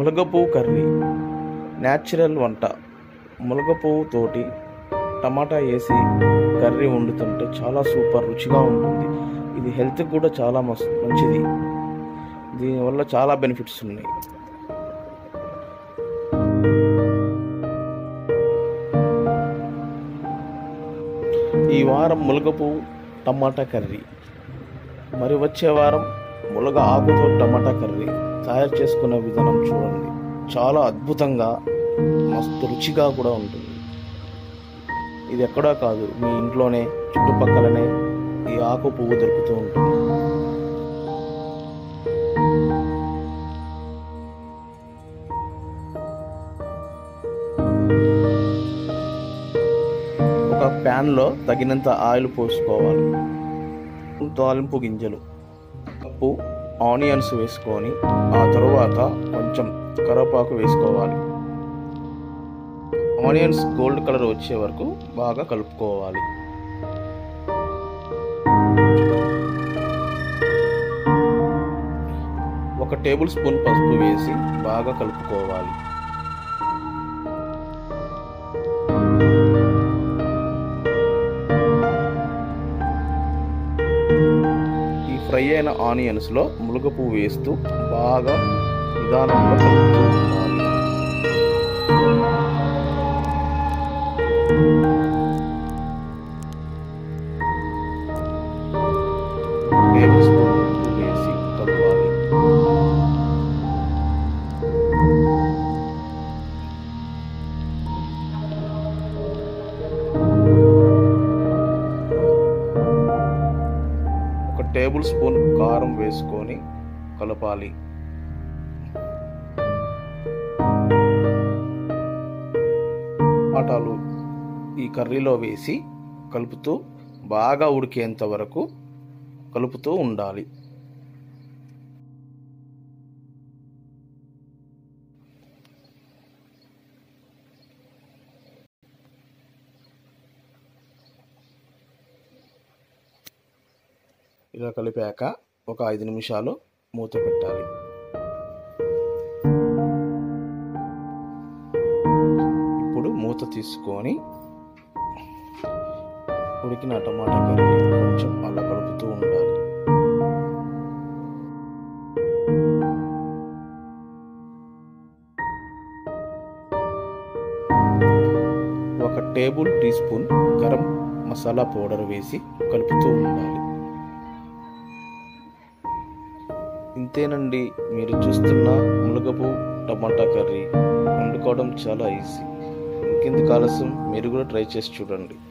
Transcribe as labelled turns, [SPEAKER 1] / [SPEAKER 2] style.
[SPEAKER 1] మునగ పువ్వు curry natural వంట మునగ పువ్వు తోటి టమాటా వేసి కర్రీ వండుతుంటే చాలా సూపర్ రుచిగా ఉంటుంది ఇది హెల్త్కి కూడా చాలా మస్ మంచిది దీనివల్ల చాలా బెనిఫిట్స్ ఉన్నాయి ఈ వారం మునగ పువ్వు టమాటా కర్రీ మరి వచ్చే వారం మునగ ఆకుతో టమాటా కర్రీ తయారు చేసుకునే విధానం చూడండి చాలా అద్భుతంగా మస్తు రుచిగా కూడా ఉంటుంది ఇది ఎక్కడా కాదు మీ ఇంట్లోనే చుట్టుపక్కలనే ఈ ఆకు పువ్వు దొరుకుతూ ఉంటుంది ఒక ప్యాన్లో తగినంత ఆయిల్ పోసుకోవాలి తాలింపు గింజలు కప్పు ఆనియన్స్ వేసుకొని ఆ తరువాత కొంచెం కరివేపాకు వేసుకోవాలి ఆనియన్స్ గోల్డ్ కలర్ వచ్చే వరకు బాగా కలుపుకోవాలి ఒక టేబుల్ స్పూన్ పసుపు వేసి బాగా కలుపుకోవాలి ఈ ఫ్రై అయిన ఆనియన్స్లో ములుగ పువ్వు వేస్తూ బాగా నిదానంగా కలుపుతూ ఉండాలి టేబుల్ స్పూన్ ఉప్పు వేసి కలపాలి ఒక టేబుల్ స్పూన్ కారం వేసుకొని కలపాలి టమాటాలు ఈ కర్రీలో వేసి కలుపుతూ బాగా ఉడికేంత వరకు కలుపుతూ ఉండాలి ఇలా కలిపాక ఒక ఐదు నిమిషాలు మూత పెట్టాలి ఇప్పుడు మూత తీసుకొని ఉడికిన టమాటా కర్రీ కొంచెం అలా కలుపుతూ ఉండాలి ఒక table teaspoon garam masala powder వేసి కలుపుతూ ఉండాలి ఇంతేనండి మీరు చూస్తున్న మునగపు టమాటా కర్రీ వండుకోవడం చాలా ఈజీ ఇంకెందుకు ఆలస్యం మీరు కూడా ట్రై చేసి చూడండి